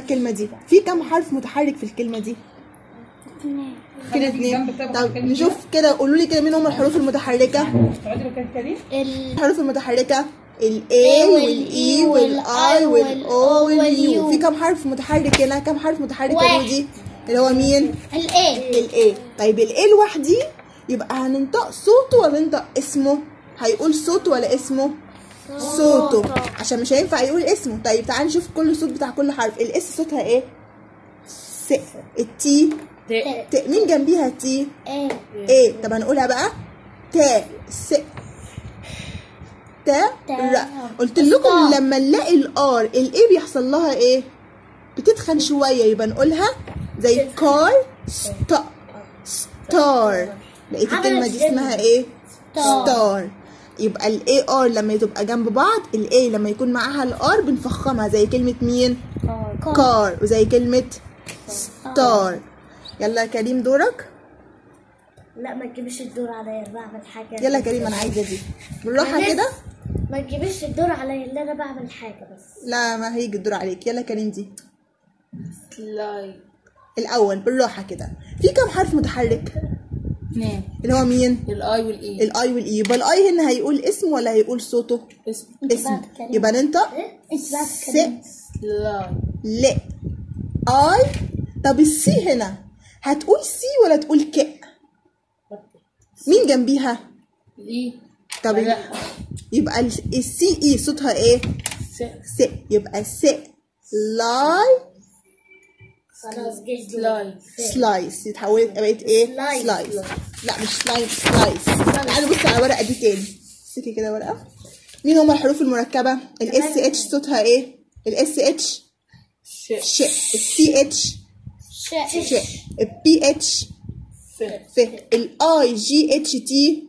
الكلمه دي في كم حرف متحرك في الكلمه دي كده اتنين طب نشوف كده قولوا لي كده مين هم الحروف المتحركه تقعدي مكان كريم ال الحروف المتحركه ال A وال E وال I وال O وال U في كم حرف متحرك هنا كم حرف متحرك يا واحد. رودي اللي هو مين ال A ال A طيب ال A لوحدي يبقى هننطق صوته ولا ننطق اسمه هيقول صوته ولا اسمه صوته عشان مش هينفع يقول اسمه طيب تعال نشوف كل صوت بتاع كل حرف الاس صوتها ايه س التي ت ت مين جنبيها تي A ايه طب هنقولها بقى تا س تا ر قلت لكم لما نلاقي الار الايه بيحصل لها ايه بتتخن شويه يبقى نقولها زي كار ستار ستار بقيت الكلمه دي اسمها ايه ستار يبقى الاي ار لما تبقى جنب بعض الاي لما يكون معاها الار بنفخمها زي كلمه مين كار وزي كلمه ستار يلا يا كريم دورك لا ما تجيبش الدور عليا أنا بعمل حاجة يلا يا كريم انا عايزه دي بالراحه بس كده ما تجيبش الدور عليا اللي أنا بعمل حاجة بس لا ما هيجي الدور عليك يلا يا كريم دي سلاي الاول بالراحه كده في كم حرف متحرك اثنين اللي هو مين الاي والاي الاي والاي يبقى الاي هنا هيقول اسم ولا هيقول صوته اسم اسم يبقى ننطق انت بقى س تتكلم. سلاي ل اي طب السي هنا هتقول سي ولا تقول ك مين جنبيها الاي طب لا. يبقى ال- السي اي صوتها ايه س س يبقى س لاي خلاص جيت سلاي سلايس اتحولت بقت ايه سلايس. سلايس لا مش سلايس سلايس تعالوا بص على الورقه دي تاني امسكي كده ورقه مين هما الحروف المركبه الاس اتش صوتها ايه الاس اتش ش ش السي اتش ش ش البي اتش ف ف الاي جي اتش تي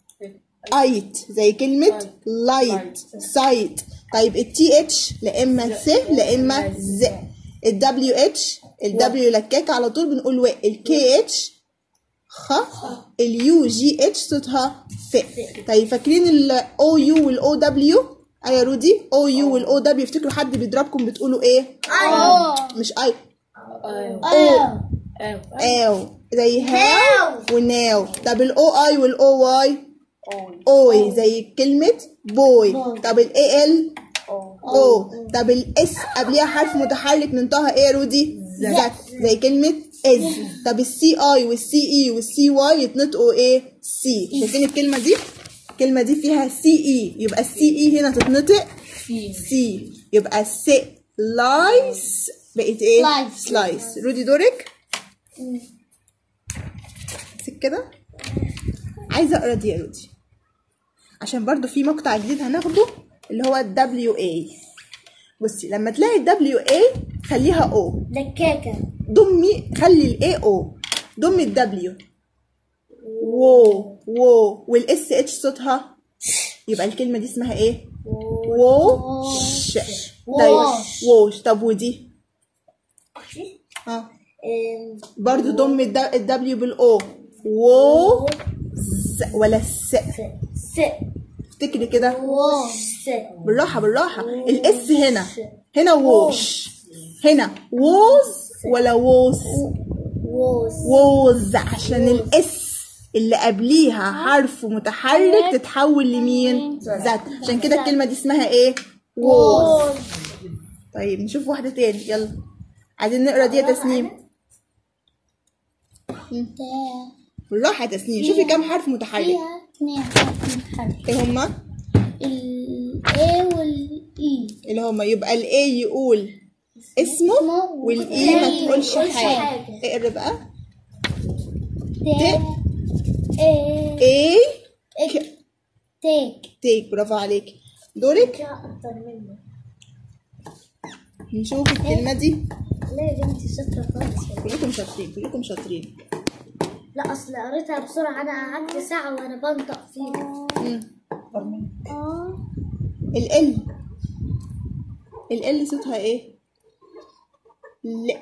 ايت زي كلمة لايت سايت طيب التي اتش لا اما س لا اما ز الدبليو اتش الدبليو لكاك على طول بنقول و الكي اتش خ اليو جي اتش صوتها ف طيب فاكرين الاو يو والاو دبليو اي يا رودي او يو والاو دبليو افتكروا حد بيضربكم بتقولوا ايه مش اي ايوه او ايوه او زي هاو وناو طب الاو اي والاو واي اوي زي كلمة بوي طب الاي ال او طب الاس قبليها حرف متحرك ننطقها ايه يا رودي ذات زي كلمة از طب السي اي والسي اي والسي واي يتنطقوا ايه سي شايفين الكلمة دي الكلمة دي فيها سي اي يبقى السي اي هنا تتنطق سي سي يبقى سي لايس بقت ايه Slice. سلايس رودي دورك امسك كده عايزه اقرا دي يا رودي عشان برضو في مقطع جديد هناخده اللي هو ال WA بصي لما تلاقي ال WA خليها O دكاكة ضمي خلي ال A O ضمي ال W وو وو والاس اتش صوتها يبقى الكلمه دي اسمها ايه ووش طيب ووش طب ودي اه أم، برضو ضم الدبليو بالاو وو ز ولا الس س افتكري كده س بالراحه بالراحه الاس هنا هنا ووش هنا ووز ولا ووز ووز ووز عشان الاس اللي قبليها حرف متحرك تتحول لمين ذات عشان كده الكلمه دي اسمها ايه ووز طيب نشوف واحده تاني يلا عايزين نقرا دي يا تسنيم بالراحه يا تسنيم شوفي كام حرف متحرك فيها اثنين حرف متحرك ايه هما ال A وال E اللي هما يبقى الاي يقول اسمه اسمه والاي ما والإي تقولش ما تقولش حاجه حاجة. اقرا بقى تا A اي إك تيك تيك برافو عليك دورك اكتر منه نشوف الكلمه دي لا يا بنتي شاطرة خالص كلكم شاطرين كلكم شاطرين لا اصل قريتها بسرعة انا قعدت ساعة وانا بنطق فيها آه ال ال ال صوتها ايه لا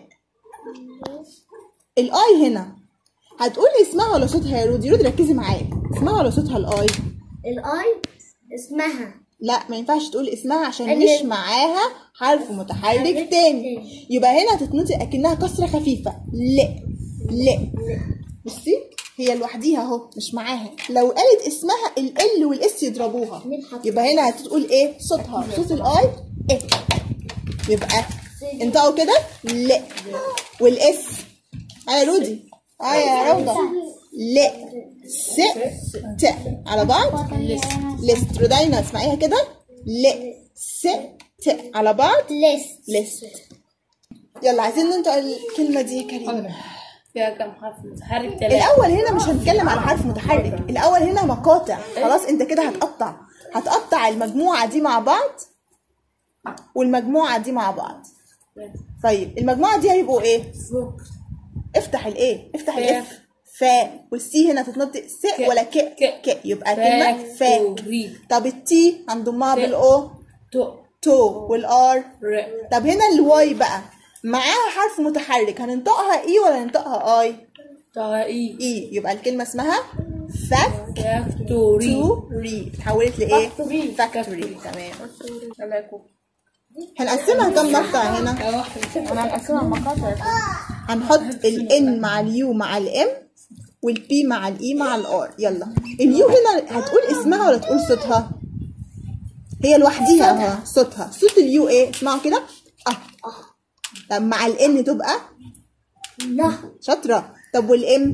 الاي هنا هتقولي اسمها ولا صوتها يا رودي رودي ركزي معايا اسمها ولا صوتها الاي الاي اسمها لا ما ينفعش تقول اسمها عشان أنا- مش معاها حرف متحرك تاني يبقى هنا هتتنطق اكنها كسره خفيفه ل ل بصي هي لوحديها اهو مش معاها لو قالت اسمها ال ال والاس يضربوها يبقى هنا هتقول ايه صوتها صوت الاي ايه يبقى انطقوا كده ل والاس اه يا رودي اه يا روضه ل س ت على بعض لست رودينا اسمعيها كده ل س ت على بعض ليست لست يلا عايزين ننطق الكلمة دي يا كريم فيها كم حرف متحرك ثلاثة الأول هنا مش هنتكلم على حرف متحرك الأول هنا مقاطع خلاص أنت كده هتقطع هتقطع المجموعة دي مع بعض والمجموعة دي مع بعض طيب المجموعة دي هيبقوا إيه؟ افتح الإيه؟ افتح الإف فا والسي هنا تتنطق س ك. ولا ك ك. ك يبقى كلمة فا فاكتوري طب التي هنضمها ت. بالأو تو تو والآر ر طب هنا الواي بقى معاها حرف متحرك هننطقها اي ولا ننطقها اي طائي اي يبقى الكلمه اسمها فاكتوري فاكتوري اتحولت لايه Factory. فاكتوري تمام عليكم هنقسمها كام مقطع هنا انا هنقسمها مقاطع هنحط الان مع اليو مع الام والبي مع الاي مع الار يلا اليو هنا هتقول اسمها ولا تقول صوتها هي لوحديها اهو صوتها صوت اليو ايه اسمعوا كده اه طب مع الان تبقى نه شاطره طب والام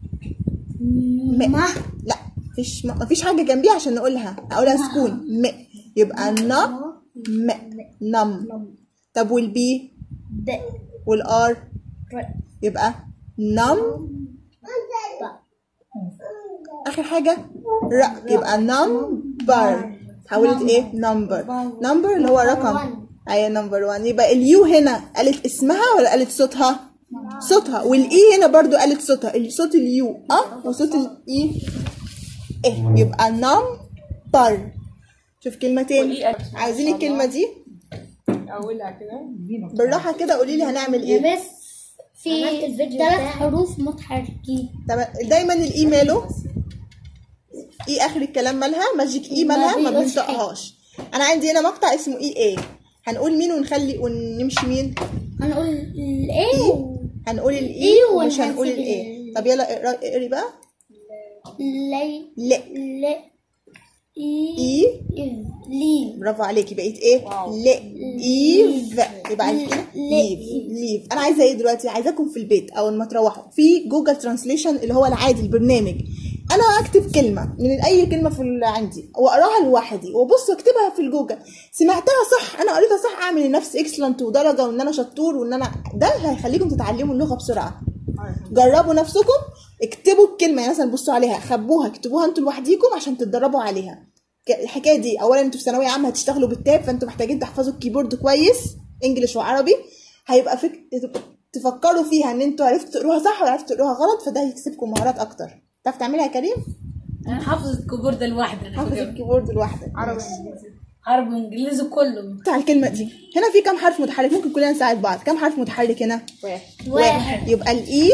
ما لا مفيش مفيش حاجه جنبيها عشان نقولها هقولها سكون م يبقى ن م نم طب والبي ب والار ر يبقى نم ب اخر حاجه ر يبقى نمبر حولت ايه نمبر نمبر اللي هو رقم ايوه نمبر 1 يبقى اليو هنا قالت اسمها ولا قالت صوتها صوتها والاي هنا برضو قالت صوتها صوت اليو اه وصوت الاي ايه يبقى نمبر شوف كلمتين والإي عايزين الكلمه دي اولها كده بالراحه كده قولي لي هنعمل ايه يا بس في ثلاث حروف متحركين طب دايما الاي ماله اي اخر الكلام مالها ماجيك اي مالها ما بيقولش بنطقهاش انا عندي هنا مقطع اسمه اي اي هنقول مين ونخلي ونمشي مين هنقول الايه و هنقول الاي إي ومش ونهزل هنقول ال- الاي طب يلا اقرا- اقري بقى لي ل ل اي اي لي برافو عليكي بقيت ايه ل ايف يبقى عايز كده ليف ليف انا عايزه ايه دلوقتي عايزاكم في البيت او لما تروحوا في جوجل ترانسليشن اللي هو العادي البرنامج انا هكتب كلمه من اي كلمه في اللي عندي واقراها لوحدي وابص اكتبها في الجوجل سمعتها صح انا قريتها صح اعمل لنفسي اكسلنت ودرجه وان انا شطور وان انا ده هيخليكم تتعلموا اللغه بسرعه جربوا نفسكم اكتبوا الكلمه يعني مثلا بصوا عليها خبوها اكتبوها انتوا لوحديكم عشان تتدربوا عليها ك- الحكايه دي اولا انتوا في ثانويه عامه هتشتغلوا بالتاب فانتوا محتاجين تحفظوا الكيبورد كويس انجلش وعربي هيبقى فك... تفكروا فيها ان انتوا عرفتوا تقروها صح ولا عرفتوا تقروها غلط فده هيكسبكم مهارات اكتر تعرف تعملها يا كريم انا حافظ الكيبورد لوحدي حافظ الكيبورد لوحدك عربي عربي وانجليزي كله بتاع الكلمه دي هنا في كام حرف متحرك ممكن كلنا نساعد بعض كام حرف متحرك هنا واحد يبقى الاي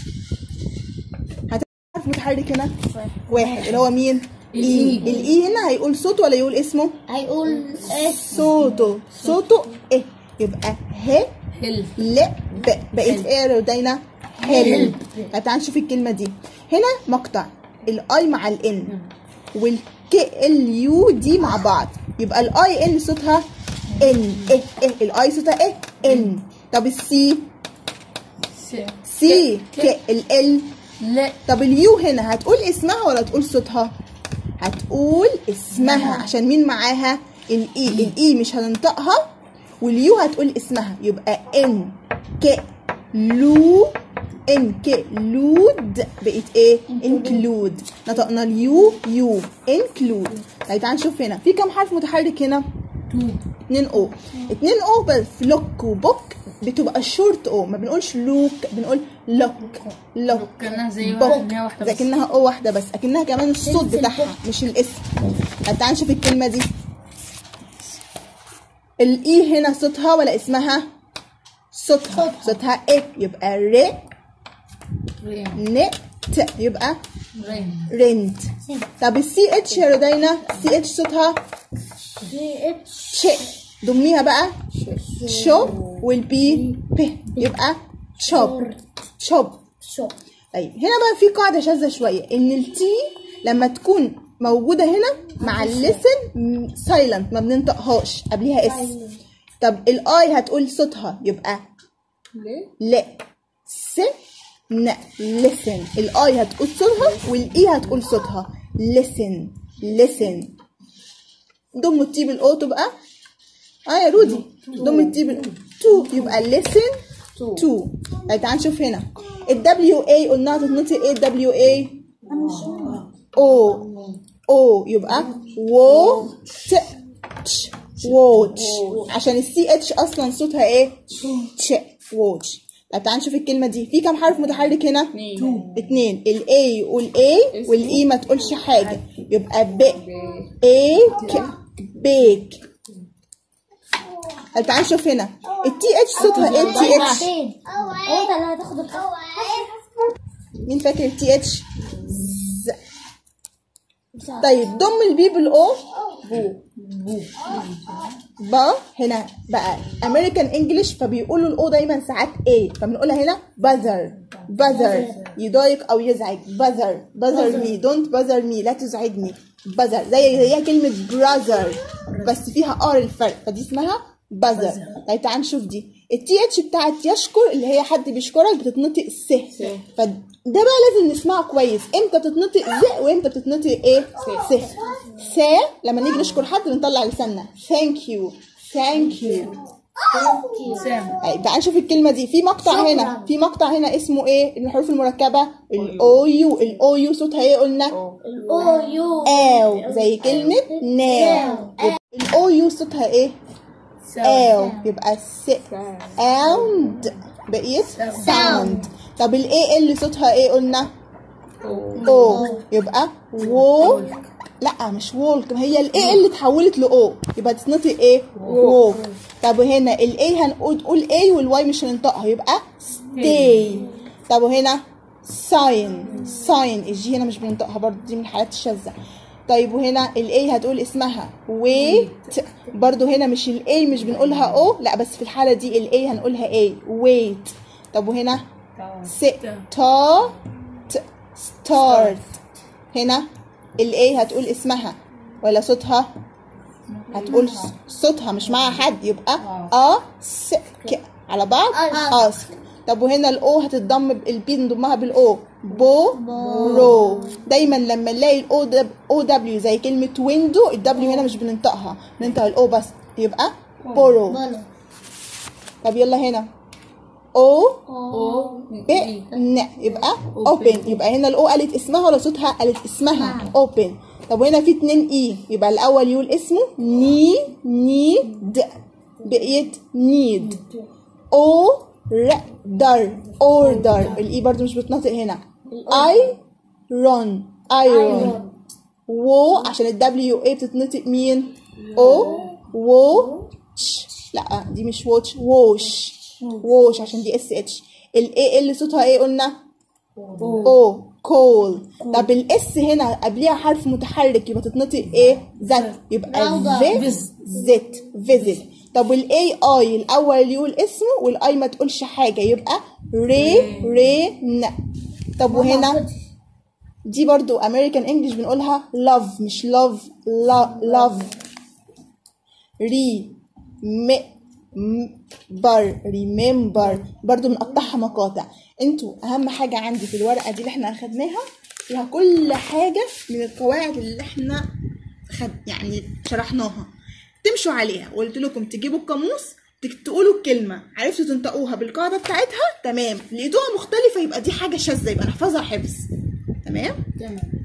هتبقى حرف متحرك هنا واحد اللي هو مين الاي الاي هنا هيقول صوته ولا يقول اسمه هيقول اس صوته صوته ايه يبقى ه هل ل ب بقيت ايه يا رودينا هلب طب تعالى نشوف الكلمه دي هنا مقطع الاي مع الان والك اليو دي مع بعض يبقى الاي ان صوتها ان ايه ايه الاي صوتها ايه ان طب السي س سي ك ال لا طب اليو هنا هتقول اسمها ولا تقول صوتها هتقول اسمها عشان مين معاها الاي الاي مش هننطقها واليو هتقول اسمها يبقى ان ك لو ان ك لود بقت ايه انكلود نطقنا اليو يو انكلود طيب تعالى نشوف هنا في كام حرف متحرك هنا تو 2 او 2 او بس لوك وبوك بتبقى شورت او ما بنقولش لوك بنقول لوك لوك كانها زي بوك واحد إنها واحدة زي بس. كأنها او واحده بس اكنها كمان الصوت بتاعها مش الاسم طب تعالى نشوف الكلمه دي الاي هنا صوتها ولا اسمها صوتها صوتها ايه يبقى ر رين ن ت يبقى رين رنت طب السي اتش يا رودينا سي اتش صوتها سي اتش ش ضميها بقى شو والبي ب يبقى شوب شوب شو طيب هنا بقى في قاعدة شاذة شوية إن التي لما تكون موجودة هنا مع اللسن سايلنت ما بننطقهاش قبليها اس طب الاي هتقول صوتها يبقى ليه؟ ل س ن listen الاي هتقول صوتها والاي هتقول صوتها listen listen ضم التي بالاو تبقى اه يا رودي ضم التي بال تو يبقى listen to طيب تعال نشوف هنا ال WA قلناها تتنطق ايه ال WA او او يبقى watch watch عشان السي اتش اصلا صوتها ايه تش watch طب تعال نشوف الكلمه دي في كام حرف متحرك هنا اتنين الاي يقول اي والاي ما تقولش حاجه يبقى ب ايك بيك طب تعال نشوف هنا التي اتش صوتها ايه التي اتش فين؟ انت اللي هتاخد الخط مين فاكر التي اتش طيب ضم البي بالاو با هنا بقى امريكان انجلش فبيقولوا الاو دايما ساعات ايه فبنقولها هنا بازر بازر يضايق او يزعج بازر بازر مي دونت بازر مي لا تزعجني بازر زي زيها كلمه براذر بس فيها ار الفرق فدي اسمها بازر طيب تعال نشوف دي التي اتش بتاعت يشكر اللي هي حد بيشكرك بتتنطق س فده بقى لازم نسمعه كويس امتى بتتنطق ز وامتى بتتنطق ايه س س لما نيجي نشكر حد بنطلع لساننا ثانك يو ثانك يو سام طيب تعال نشوف الكلمه دي في مقطع هنا في مقطع هنا اسمه ايه الحروف المركبه الاو يو الاو يو صوتها ايه قلنا الاو يو او زي كلمه ناو الاو يو صوتها ايه او يبقى س اوند بقيت ساوند طب الاي ال صوتها ايه قلنا او يبقى وو لا مش وولك ما هي الاي اللي اتحولت لاو يبقى تتنطق ايه ووك طب وهنا الاي هنقول تقول اي والواي مش هننطقها يبقى stay طب وهنا ساين ساين الجي هنا مش بننطقها برضه دي من الحالات الشاذة طيب وهنا الاي هتقول اسمها ويت برضه هنا مش الاي مش بنقولها او لا بس في الحالة دي الاي هنقولها اي ويت طب وهنا س تا ت ستارت هنا الاي هتقول اسمها ولا صوتها هتقول صوتها مش معاها حد يبقى اسك على بعض اسك طب وهنا الاو هتتضم البي نضمها بالاو بو رو دايما لما نلاقي الاو او دبليو زي كلمه ويندو الدبليو هنا مش بننطقها بننطق الاو بس يبقى بورو طب يلا هنا او ب ن يبقى اوبن يبقى هنا الاو قالت اسمها ولا صوتها قالت اسمها اوبن طب وهنا في اتنين اي يبقى الاول يقول اسمه ني نيد بقيت نيد او ر در اوردر الاي برضو مش بتنطق هنا اي رون ايرون وو عشان الدبليو اي بتتنطق مين او وو لا دي مش ووتش ووش ووش عشان دي اس اتش الاي اللي صوتها ايه قلنا او كول طب الاس هنا قبليها حرف متحرك يبقى تتنطق ايه زت يبقى في زت فيزيت طب والاي اي الاول اللي يقول اسمه والاي ما تقولش حاجه يبقى ري ري ن طب وهنا دي برضو امريكان انجلش بنقولها love مش love love ري م بر ريمبر برضو بنقطعها مقاطع انتوا اهم حاجه عندي في الورقه دي اللي احنا اخدناها فيها كل حاجه من القواعد اللي احنا خد يعني شرحناها تمشوا عليها وقلت لكم تجيبوا القاموس تقولوا الكلمة عرفتوا تنطقوها بالقاعدة بتاعتها تمام لقيتوها مختلفة يبقى دي حاجة شاذة يبقى نحفظها حفظ تمام تمام